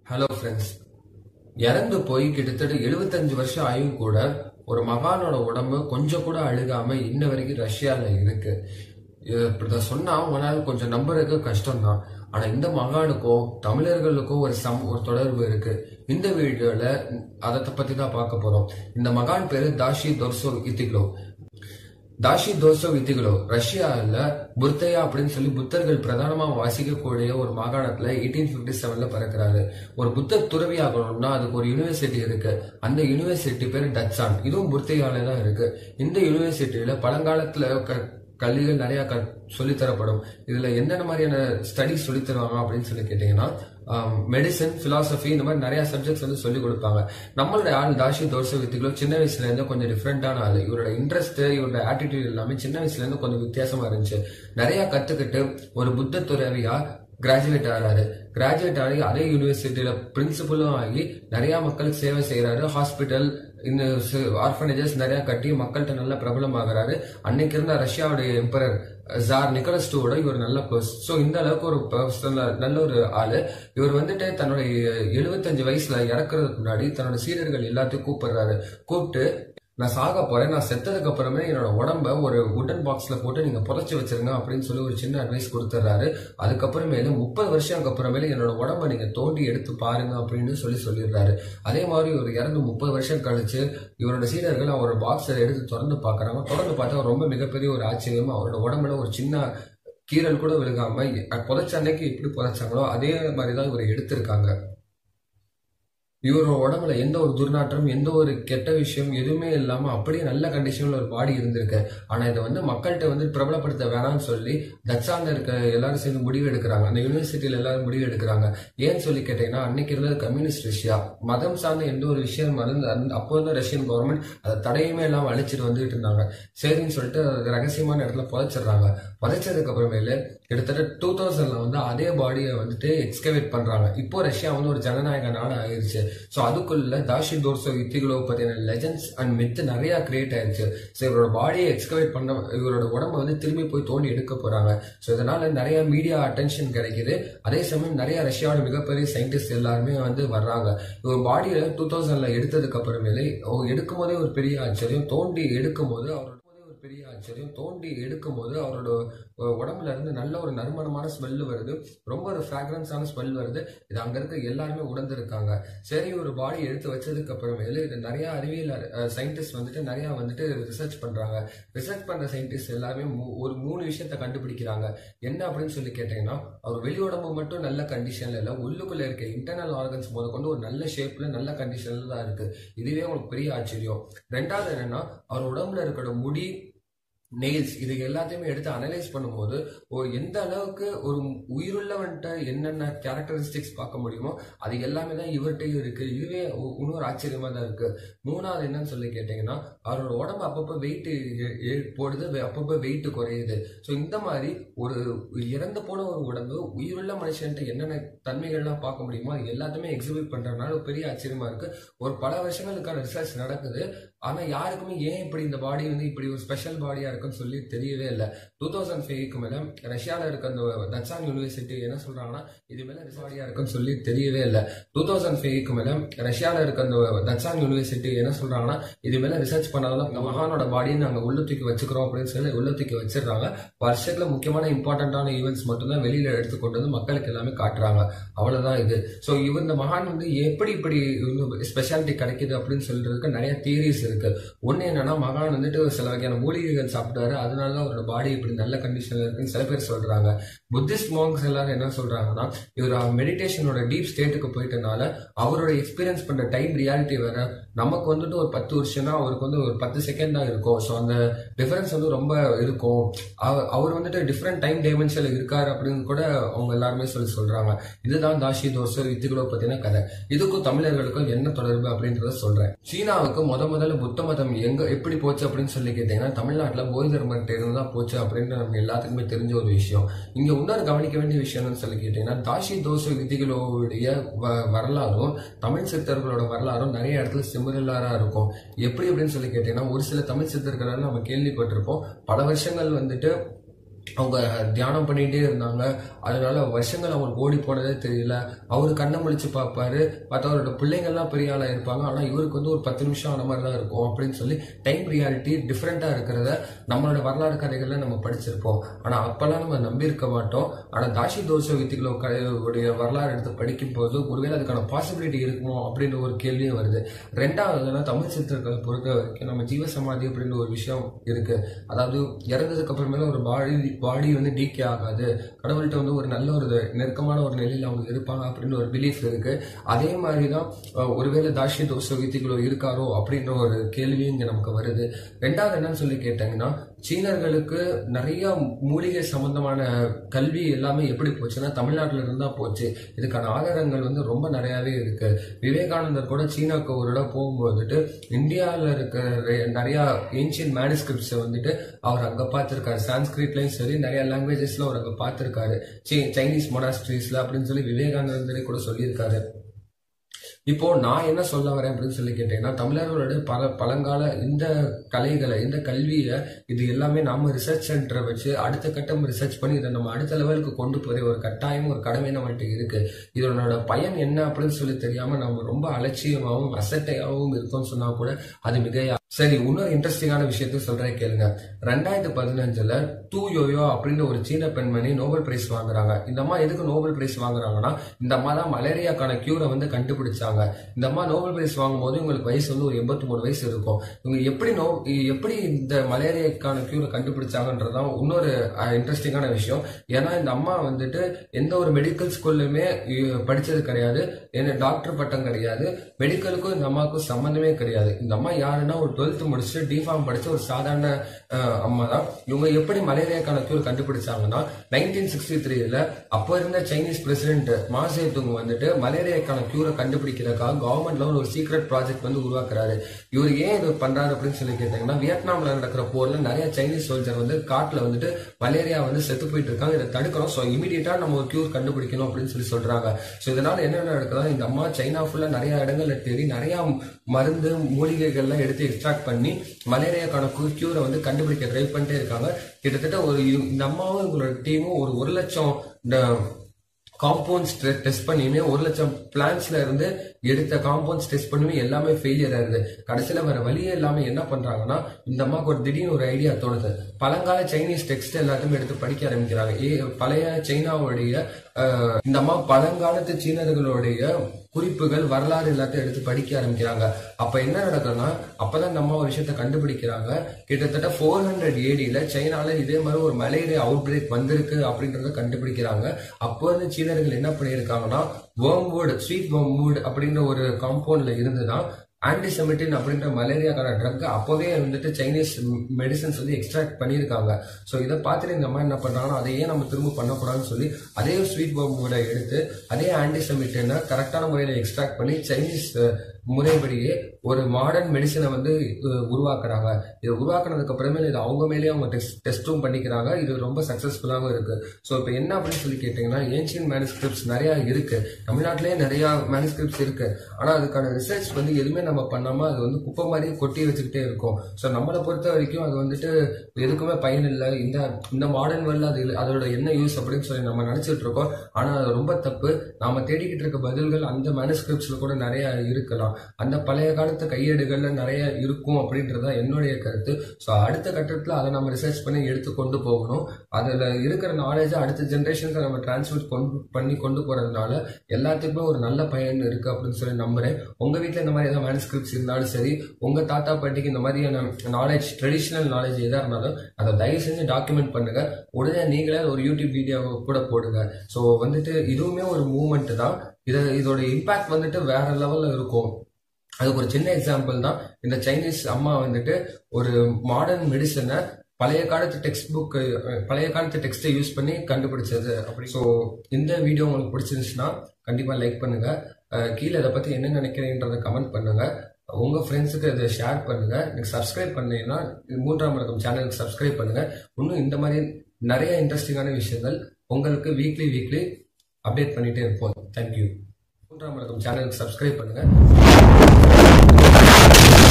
hello friends இறந்து போய் கிட்டத்தட்ட 75 வருஷம் ஆயும் கூட ஒரு மகானோட உடம்பு கொஞ்சம் கூட அழுகாம இன்ன வரைக்கும் ரஷ்யால இருக்கு இது இப்படி சொன்னா உங்களால கொஞ்சம் நம்புறதுக்கு கஷ்டம்தான் ஆனா இந்த மகானுக்கும் தமிழர்களுக்கும் ஒரு சம் ஒரு தொடர்பு இருக்கு இந்த வீடியோல அதை பத்தி தான் பார்க்க போறோம் இந்த மகான் பேரு தாஷி தொர்சோ இத்திக்லோ தாஷி தோசோ வித்திகளோ ரஷ்யால புர்தையா அப்படின்னு சொல்லி புத்தர்கள் பிரதானமா வாசிக்கக்கூடிய ஒரு மாகாணத்துல எயிட்டீன் பிப்டி செவன்ல பிறக்கிறாரு ஒரு புத்தர் துறவி ஆகணும்னா அதுக்கு ஒரு யூனிவர்சிட்டி இருக்கு அந்த யூனிவர்சிட்டி பேர் டச்சான் இதுவும் புர்தையால தான் இருக்கு இந்த யூனிவர்சிட்டியில பழங்காலத்துல க- கல்விகள் நிறைய க சொல்லித்தரப்படும் இதுல என்னென்ன மாதிரியான ஸ்டடிஸ் சொல்லி தருவாங்க அப்படின்னு சொல்லி கேட்டீங்கன்னா மெடிசன் பிலாசபி இந்த மாதிரி நிறைய சப்ஜெக்ட்ஸ் வந்து சொல்லி கொடுப்பாங்க நம்மளோட ஆள் தாஷி தோச வித்துகளோ சின்ன வயசுல இருந்து கொஞ்சம் டிஃப்ரெண்டான ஆள் இவரோட இன்ட்ரெஸ்ட் இவரோட ஆட்டிடியூட் எல்லாமே சின்ன வயசுல இருந்து கொஞ்சம் வித்தியாசமா இருந்துச்சு நிறைய கத்துக்கிட்டு ஒரு புத்த துறவியா கிராஜுவேட் ஆகிறாரு கிராஜுவேட் ஆகி அதே யூனிவர்சிட்டியில பிரின்சிபலும் ஆகி நிறைய மக்களுக்கு சேவை செய்யறாரு ஹாஸ்பிட்டல் இந்த ஆர்ஃபனேஜஸ் நிறைய கட்டி மக்கள்கிட்ட நல்ல பிரபலமாகறாரு அன்னைக்கு இருந்த ரஷ்யாவுடைய எம்பரர் ஜார் நிக்கலஸ் டூவோட இவர் நல்ல க்ளோஸ் ஸோ இந்த அளவுக்கு ஒரு personal- நல்ல ஒரு ஆளு இவர் வந்துட்டு தன்னுடைய எழுபத்தஞ்சு வயசுல இறக்குறதுக்கு முன்னாடி தன்னோட சீடர்கள் எல்லாத்தையும் கூப்பிடுறாரு கூப்பிட்டு நான் சாக போறேன் நான் செத்ததுக்கு அப்புறமே என்னோட உடம்ப ஒரு உடன் பாக்ஸ்ல போட்டு நீங்க புதைச்சு வச்சிருங்க அப்படின்னு சொல்லி ஒரு சின்ன அட்வைஸ் கொடுத்துறாரு அதுக்கப்புறமேல முப்பது வருஷம் அப்புறமேல என்னோட உடம்ப நீங்க தோண்டி எடுத்து பாருங்க அப்படின்னு சொல்லி சொல்லிடுறாரு அதே மாதிரி ஒரு இறந்து முப்பது வருஷம் கழிச்சு இவரோட சீடர்கள் அவரோட பாக்ஸை எடுத்து திறந்து பார்க்கறாங்க திறந்து பார்த்தா ரொம்ப மிகப்பெரிய ஒரு ஆச்சரியம் அவரோட உடம்புல ஒரு சின்ன கீரல் கூட விழுகாம புதைச்ச அன்னைக்கு எப்படி புதைச்சாங்களோ அதே மாதிரி தான் இவர் எடுத்திருக்காங்க இவரோட உடம்புல எந்த ஒரு துர்நாற்றம் எந்த ஒரு கெட்ட விஷயம் எதுவுமே இல்லாம அப்படியே நல்ல கண்டிஷன்ல ஒரு பாடி இருந்திருக்கு ஆனா இதை வந்து மக்கள்கிட்ட வந்து பிரபலப்படுத்த வேணாம்னு சொல்லி தச்சான்ல இருக்க எல்லாரும் சேர்ந்து முடிவு எடுக்கிறாங்க அந்த யூனிவர்சிட்டியில எல்லாரும் முடிவு எடுக்கிறாங்க ஏன்னு சொல்லி கேட்டீங்கன்னா அன்னைக்கு இருந்தது கம்யூனிஸ்ட் ரஷ்யா மதம் சார்ந்த எந்த ஒரு விஷயம் மறந்து அந்த அப்போ இருந்த ரஷ்யன் கவர்மெண்ட் அதை தடையுமே இல்லாம அழிச்சிட்டு வந்துட்டு இருந்தாங்க சரின்னு சொல்லிட்டு அது ரகசியமான இடத்துல புதைச்சிடுறாங்க புதைச்சதுக்கு அப்புறமேலு கிட்டத்தட்ட டூ தௌசண்ட்ல வந்து அதே பாடியை வந்துட்டு எக்ஸ்கவேட் பண்றாங்க இப்போ ரஷ்யா வந்து ஒரு ஜனநாயக நாடு ஆயிருச்சு ஸோ அதுக்குள்ள தாஷி தோர்சோ யுத்திகளோ பத்தின லெஜண்ட்ஸ் அண்ட் மித்து நிறைய கிரியேட் ஆயிருச்சு ஸோ இவரோட பாடியை எக்ஸ்கவேட் பண்ண இவரோட உடம்ப வந்து திரும்பி போய் தோண்டி எடுக்க போறாங்க ஸோ இதனால நிறைய மீடியா அட்டென்ஷன் கிடைக்குது அதே சமயம் நிறைய ரஷ்யாவோட மிகப்பெரிய சயின்டிஸ்ட் எல்லாருமே வந்து வர்றாங்க இவர் பாடியை டூ தௌசண்ட்ல எடுத்ததுக்கு அப்புறமேலே அவர் எடுக்கும் போதே ஒரு பெரிய ஆச்சரியம் தோண்டி எடுக்கும் போது அவரோட ஒரு பெரிய ஆச்சரியம் தோண்டி எடுக்கும் போது அவரோட அஹ், உடம்புல இருந்து நல்ல ஒரு நறுமணமான ஸ்மெல் வருது ரொம்ப ஒரு ஃப்ராக்ரன்ஸான ஸ்மெல் வருது இது அங்க இருக்க எல்லாருமே உணர்ந்திருக்காங்க சரி ஒரு பாடி எடுத்து வச்சதுக்கு அப்புறமேலு இது நிறைய அறிவியல் சயின்டிஸ்ட் வந்துட்டு நிறைய வந்துட்டு ரிசர்ச் பண்றாங்க ரிசர்ச் பண்ற சயின்டிஸ்ட் எல்லாருமே மூ- ஒரு மூணு விஷயத்த கண்டுபிடிக்கிறாங்க என்ன அப்படின்னு சொல்லி கேட்டீங்கன்னா அவர் வெளி உடம்பு மட்டும் நல்ல கண்டிஷன்ல இல்ல உள்ளுக்குள்ள இருக்க இன்டர்னல் ஆர்கன்ஸ் முத கொண்டு ஒரு நல்ல ஷேப்ல நல்ல கண்டிஷன்ல தான் இருக்கு இதுவே உங்களுக்கு பெரிய ஆச்சரியம் ரெண்டாவது என்னன்னா அவர் உடம்புல இருக்கிற முடி நெயில்ஸ் இது எல்லாத்தையுமே எடுத்து அனலைஸ் பண்ணும்போது ஒரு எந்த அளவுக்கு ஒரு உயிருள்ளவன்ட்ட என்னென்ன கேரக்டரிஸ்டிக்ஸ் பார்க்க முடியுமோ அது எல்லாமே தான் இவர்கிட்டயும் இருக்கு இதுவே ஒ- இன்னொரு ஆச்சரியமா தான் இருக்கு மூணாவது என்னன்னு சொல்லி கேட்டீங்கன்னா அவரோட உடம்பு அப்பப்போ வெயிட் போடுது வெ- அப்பப்போ வெயிட் குறையுது ஸோ இந்த மாதிரி ஒரு இறந்து போன ஒரு உடம்பு உயிருள்ள மனுஷன்ட்ட என்னென்ன தன்மைகள்லாம் பார்க்க முடியுமோ அது எல்லாத்தையுமே எக்ஸிபிட் பண்றதுனால ஒரு பெரிய ஆச்சரியமா இருக்கு ஒரு பல வருஷங்களுக்கான ரிசர்ச் நடக்குது ஆனா யாருக்குமே ஏன் இப்படி இந்த பாடி வந்து இப்படி ஒரு ஸ்பெஷல் பாடியா இருக்குன்னு சொல்லி தெரியவே இல்லை டூ தௌசண்ட் ஃபைவ்க்கு மேல ரஷ்யால இருக்க அந்த தச்சான் யூனிவர்சிட்டி என்ன சொல்றாங்கன்னா இது மேல பாடியா இருக்குன்னு சொல்லி தெரியவே இல்லை டூ தௌசண்ட் ஃபைவ்க்கு மேல ரஷ்யால இருக்க அந்த தச்சான் யூனிவர்சிட்டி என்ன சொல்றாங்கன்னா இது மேல ரிசர்ச் பண்ணாதான் இந்த மகானோட பாடியை நாங்க உள்ள தூக்கி வச்சுக்கிறோம் அப்படின்னு சொல்லி உள்ள தூக்கி வச்சிடுறாங்க வருஷத்துல முக்கியமான இம்பார்ட்டன்டான ஈவெண்ட்ஸ் மட்டும்தான் வெளியில எடுத்து கொண்டு வந்து மக்களுக்கு எல்லாமே காட்டுறாங்க அவ்வளவுதான் இது ஸோ இவர் இந்த மகான் வந்து எப்படி இப்படி ஸ்பெஷாலிட்டி கிடைக்குது அப்படின்னு சொல்றதுக்கு நிறைய தியரிஸ் இருக்கு ஒண்ணு என்னன்னா மகான் வந்துட்டு சில வகையான மூலிகைகள் சாப்பிட்டாரு அதனால தான் அவரோட பாடி இப்படி நல்ல கண்டிஷன்ல இருக்குன்னு சில பேர் சொல்றாங்க புத்திஸ்ட் மாங்ஸ் எல்லாரும் என்ன சொல்றாங்கன்னா இவர் மெடிடேஷனோட டீப் ஸ்டேட்டுக்கு போயிட்டனால அவரோட எக்ஸ்பீரியன்ஸ் பண்ற டைம் ரியாலிட்டி வேற நமக்கு வந்துட்டு ஒரு பத்து வருஷம்னா அவருக்கு வந்து ஒரு பத்து செகண்ட் தான் இருக்கும் ஸோ அந்த டிஃபரன்ஸ் வந்து ரொம்ப இருக்கும் அவ- அவர் வந்துட்டு டிஃப்ரெண்ட் டைம் டைமென்ஷன்ல இருக்காரு அப்படின்னு கூட அவங்க எல்லாருமே சொல்லி சொல்றாங்க இதுதான் தாஷி தோசை வித்துகளோ பத்தின கதை இதுக்கும் தமிழர்களுக்கும் என்ன தொடர்பு அப்படின்றத சொல்றேன் சீனாவுக்கு முத முதல்ல புத்த மதம் எங்க எப்படி போச்சு அப்படின்னு சொல்லி கேட்டீங்கன்னா தமிழ்நாட்டுல போதி தர்மர்கிட்ட இருந்து தான் போச்சு அப்படின்னு நம்ம எல்லாத்துக்குமே தெரிஞ்ச ஒரு விஷயம் இங்க இன்னொரு கவனிக்க வேண்டிய விஷயம்னு சொல்லி கேட்டீங்கன்னா தாஷி தோசை விதிகளோடைய வ- வரலாறும் தமிழ் சித்தர்களோட வரலாறும் நிறைய இடத்துல சிமிலரா இருக்கும் எப்படி அப்படின்னு சொல்லி கேட்டீங்கன்னா ஒரு சில தமிழ் சித்தர்கள் நம்ம கேள்விப்பட்டிருப்போம் பல வருஷங்கள் வந்துட்டு அவங்க தியானம் பண்ணிட்டே இருந்தாங்க அதனால வருஷங்கள் அவங்களுக்கு ஓடி போனதே தெரியல அவரு கண்ணை முழிச்சு பார்ப்பாரு பார்த்தா அவரோட பிள்ளைங்கள்லாம் பெரிய ஆளா இருப்பாங்க ஆனா இவருக்கு வந்து ஒரு பத்து நிமிஷம் ஆன மாதிரி தான் இருக்கும் அப்படின்னு சொல்லி டைம் ரியாலிட்டி டிஃப்ரெண்டா இருக்கிறத நம்மளோட வரலாறு கதைகள்ல நம்ம படிச்சிருப்போம் ஆனா அப்பெல்லாம் நம்ம நம்பி இருக்க மாட்டோம் ஆனா தாஷி தோச வித்திகளோ உடைய வரலாறு எடுத்து படிக்கும் போது ஒருவேளை அதுக்கான பாசிபிலிட்டி இருக்குமோ அப்படின்ற ஒரு கேள்வியும் வருது ரெண்டாவதுனா தமிழ் சித்திரங்களை பொறுத்த வரைக்கும் நம்ம ஜீவசமாதி அப்படின்ற ஒரு விஷயம் இருக்கு அதாவது இறந்ததுக்கு அப்புறமேல ஒரு பாடி பாடி வந்து டீகே ஆகாது கடவுள்கிட்ட வந்து ஒரு நல்ல ஒரு நெருக்கமான ஒரு நிலையில் அவங்க இருப்பாங்க அப்படின்னு ஒரு பிலீஃப் இருக்கு அதே மாதிரி தான் அஹ், ஒருவேளை தாஷி தோச வித்திகளோ இருக்காரோ அப்படின்ற ஒரு கேள்வியும் இங்க நமக்கு வருது ரெண்டாவது என்னன்னு சொல்லி கேட்டாங்கன்னா சீனர்களுக்கு நிறைய மூலிகை சம்பந்தமான கல்வி எல்லாமே எப்படி போச்சுன்னா தமிழ்நாட்டில இருந்தா போச்சு இதுக்கான ஆதாரங்கள் வந்து ரொம்ப நிறையவே இருக்கு விவேகானந்தர் கூட சீனாக்கு ஒரு இடம் போகும்போதுட்டு இந்தியாவில் இருக்கிற ரெ- நிறைய ஏன்ஷியன் மேனுஸ்கிரிப்ட்ஸ் வந்துட்டு அவர் அங்க பார்த்திருக்காரு சான்ஸ்கிரிட்லயும் சரி நிறைய லாங்குவேஜஸ்ல அவர் அங்க பார்த்திருக்காரு சீ- சைனீஸ் மொனாஸ்ட்ரீஸ்ல அப்படின்னு சொல்லி விவேகானந்தரே கூட சொல்லியிருக்காரு இப்போ நான் என்ன சொல்ல வரேன் அப்படின்னு சொல்லி கேட்டீங்கன்னா தமிழர்களோட பல பழங்கால இந்த கலைகளை இந்த கல்வியை இது எல்லாமே நாம ரிசர்ச் சென்டரை வச்சு அடுத்த கட்டம் ரிசர்ச் பண்ணி இதை நம்ம அடுத்த லெவலுக்கு கொண்டு போகிற ஒரு கட்டாயம் ஒரு கடமை நம்மள்ட்ட இருக்கு இதனோட பயன் என்ன அப்படின்னு சொல்லி தெரியாம நம்ம ரொம்ப அலட்சியமாகவும் அசட்டையாகவும் இருக்கோம்னு சொன்னா கூட அது மிகையா சரி இன்னொரு இன்ட்ரெஸ்டிங்கான விஷயத்த சொல்றேன் கேளுங்க ரெண்டாயிரத்தி பதினஞ்சுல டூ யோயோ அப்படின்ற ஒரு சீன பெண்மணி நோபல் பிரைஸ் வாங்குறாங்க இந்த அம்மா எதுக்கு நோபல் பிரைஸ் வாங்குறாங்கன்னா இந்த அம்மா தான் மலேரியாக்கான கியூரை வந்து கண்டுபிடிச்சாங்க இந்த அம்மா நோபல் பிரைஸ் வாங்கும்போது இவங்களுக்கு வயசு வந்து ஒரு எண்பத்தி மூணு வயசு இருக்கும் இவங்க எப்படி நோ எப்படி இந்த மலேரியாக்கான கியூரை கண்டுபிடிச்சாங்கன்றதான் இன்னொரு இன்ட்ரெஸ்டிங்கான விஷயம் ஏன்னா இந்த அம்மா வந்துட்டு எந்த ஒரு மெடிக்கல் ஸ்கூல்லுமே படிச்சது கிடையாது என்ன டாக்டர் பட்டம் கிடையாது மெடிக்கலுக்கும் இந்த அம்மாவுக்கும் சம்மந்தமே கிடையாது இந்த அம்மா யாருன்னா ஒரு டுவெல்த் முடிச்சுட்டு டிஃபார்ம் படிச்ச ஒரு சாதாரண அஹ், அம்மா தான் இவங்க எப்படி மலேரியாக்கான கியூர் கண்டுபிடிச்சாங்கன்னா நைன்டீன் சிக்ஸ்டி த்ரீல அப்போ இருந்த சைனீஸ் பிரசிடென்ட் மாசேதுங் வந்துட்டு மலேரியாக்கான கியூரை கண்டுபிடிக்கிறதுக்காக கவர்மெண்ட்ல ஒரு சீக்ரெட் ப்ராஜெக்ட் வந்து உருவாக்குறாரு இவர் ஏன் இது பண்றாரு அப்படின்னு சொல்லி கேட்டீங்கன்னா வியட்நாம்ல நடக்கிற போர்ல நிறைய சைனீஸ் சோல்ஜர் வந்து காட்டுல வந்துட்டு மலேரியா வந்து செத்து போயிட்டு இருக்காங்க இதை தடுக்கணும் ஸோ இமீடியட்டா நம்ம ஒரு கியூர் கண்டுபிடிக்கணும் அப்படின்னு சொல்லி சொல்றாங்க ஸோ இதனால என்ன நடக்குதா இந்த அம்மா சைனா ஃபுல்லா நிறைய இடங்கள்ல தேடி நிறைய மருந்து மூலிகைகள்லாம் எடுத்து எக்ஸ்ட்ராக்ட் பண்ணி மலேரியாக்கான கியூரை வந்து கண்டுபிடிக்க ட்ரை பண்ணிட்டே இருக்காங்க கிட்டத்தட்ட ஒரு இ- இந்த அம்மாவும் இவங்களோட டீமும் ஒரு ஒரு லட்சம் காம்பவுண்ட்ஸ் டெஸ்ட் பண்ணியுமே ஒரு லட்சம் பிளான்ஸ்ல இருந்து எடுத்த காம்பவுண்ட்ஸ் டெஸ்ட் பண்ணியுமே எல்லாமே ஃபெயிலியர் ஆகுது கடைசியில வேற வழியே இல்லாம என்ன பண்றாங்கன்னா இந்த அம்மாவுக்கு ஒரு திடீர்னு ஒரு ஐடியா தோணுது பழங்கால சைனீஸ் டெக்ஸ்ட் எல்லாத்தையுமே எடுத்து படிக்க ஆரம்பிக்கிறாங்க ஏ- பழைய சைனாவுடைய அஹ், இந்த அம்மா பழங்காலத்து சீனர்களுடைய குறிப்புகள் வரலாறு எல்லாத்தையும் எடுத்து படிக்க ஆரம்பிக்கிறாங்க அப்ப என்ன நடக்குதுன்னா அப்பதான் இந்த அம்மா ஒரு விஷயத்த கண்டுபிடிக்கிறாங்க கிட்டத்தட்ட ஃபோர் ஹண்ட்ரட் ஏடியில சைனால இதே மாதிரி ஒரு மலேரியா அவுட் பிரேக் வந்திருக்கு அப்படின்றத கண்டுபிடிக்கிறாங்க அப்போ வந்து சீனர்கள் என்ன பண்ணியிருக்காங்கன்னா வேர்ம்வுட் ஸ்வீட் வேர்ம்வுட் அப்படின்ற ஒரு காம்பவுண்ட்ல இருந்துதான் ஆன்டிசெமிட்டின் அப்படின்ற மலேரியாக்கான ட்ரக் அப்போவே வந்துட்டு சைனீஸ் மெடிசன்ஸ் வந்து எக்ஸ்ட்ராக்ட் பண்ணியிருக்காங்க ஸோ இதை பார்த்துட்டு இந்த மாதிரி என்ன பண்றாங்கன்னா அதை ஏன் நம்ம திரும்ப பண்ணக்கூடாதுன்னு சொல்லி அதே ஸ்வீட் வேர்ம்வுட எடுத்து அதே ஆன்டிசெமிட்டினை கரெக்டான முறையில் எக்ஸ்ட்ராக்ட் பண்ணி சைனீஸ் அஹ், முறைப்படியே ஒரு மாடர்ன் மெடிசனை வந்து அஹ், உருவாக்குறாங்க இதை உருவாக்குனதுக்கு அப்புறமே இது அவங்க மேலேயே அவங்க டெஸ்ட் டெஸ்ட்டும் பண்ணிக்கிறாங்க இது ரொம்ப சக்ஸஸ்ஃபுல்லாகவும் இருக்கு ஸோ இப்போ என்ன அப்படின்னு சொல்லி கேட்டிங்கன்னா ஏன்ஷியன் மேனுஸ்கிரிப்ட்ஸ் நிறைய இருக்கு தமிழ்நாட்டிலேயே நிறைய மேனுஸ்கிரிப்ட்ஸ் இருக்கு ஆனால் அதுக்கான ரிசர்ச் வந்து எதுவுமே நம்ம பண்ணாம அது வந்து குப்பை மாதிரி கொட்டி வச்சுக்கிட்டே இருக்கும் ஸோ நம்மளை பொறுத்த வரைக்கும் அது வந்துட்டு எதுக்குமே பயன் இல்லை இந்த இந்த மாடர்ன் வேர்ல்டு அது இல்ல- அதோட என்ன யூஸ் அப்படின்னு சொல்லி நம்ம நினைச்சிட்டு இருக்கோம் ஆனா அது ரொம்ப தப்பு நாம தேடிக்கிட்டு இருக்க பதில்கள் அந்த மேனுஸ்கிரிப்ட்ஸ்ல கூட நிறைய இருக்கலாம் அந்த பழைய காலத்து கையேடுகள்ல நிறைய இருக்கும் அப்படின்றதா என்னுடைய கருத்து ஸோ அடுத்த கட்டத்துல அதை நம்ம ரிசர்ச் பண்ணி எடுத்து கொண்டு போகணும் அதுல இருக்கிற நாலேஜை அடுத்த ஜென்ரேஷனுக்கு நம்ம டிரான்ஸ்மிட் கொண்டு பண்ணி கொண்டு போறதுனால எல்லாத்துக்குமே ஒரு நல்ல பயன் இருக்கு அப்படின்னு சொல்லி நம்புறேன் உங்க வீட்ல இந்த மாதிரி ஏதாவது மேனுஸ்கிரிப்ட்ஸ் இருந்தாலும் சரி உங்க தாத்தா பாட்டிக்கு இந்த மாதிரியான நாலேஜ் ட்ரெடிஷ்னல் நாலேஜ் எதா இருந்தாலும் அதை தயவு செஞ்சு டாக்குமெண்ட் பண்ணுங்க உடனே நீங்களே ஒரு யூடியூப் வீடியோ கூட போடுங்க ஸோ வந்துட்டு இதுவுமே ஒரு மூமெண்ட் தான் இதை இதோட இம்பாக்ட் வந்துட்டு வேற லெவல்ல இருக்கும் அதுக்கு ஒரு சின்ன எக்ஸாம்பிள் தான் இந்த சைனீஸ் அம்மா வந்துட்டு ஒரு மாடர்ன் மெடிசனை பழைய காலத்து டெக்ஸ்ட் புக் பழைய காலத்து டெக்ஸ்ட்டை யூஸ் பண்ணி கண்டுபிடிச்சது அப்படி ஸோ இந்த வீடியோ உங்களுக்கு பிடிச்சிருந்துச்சுன்னா கண்டிப்பா லைக் பண்ணுங்க அஹ் கீழே இதை பத்தி என்ன நினைக்கிறீங்கன்றத கமெண்ட் பண்ணுங்க உங்க ஃப்ரெண்ட்ஸுக்கு இதை ஷேர் பண்ணுங்க எனக்கு சப்ஸ்கிரைப் பண்ணீங்கன்னா இது மூன்றாம் வழக்கம் சேனலுக்கு சப்ஸ்கிரைப் பண்ணுங்க இன்னும் இந்த மாதிரி நிறைய இன்ட்ரெஸ்டிங்கான விஷயங்கள் உங்களுக்கு வீக்லி வீக்லி அப்டேட் பண்ணிட்டே இருப்போம் தேங்க்யூ மூன்றாம் வழக்கம் சேனலுக்கு சப்ஸ்கிரைப் பண்ணுங்க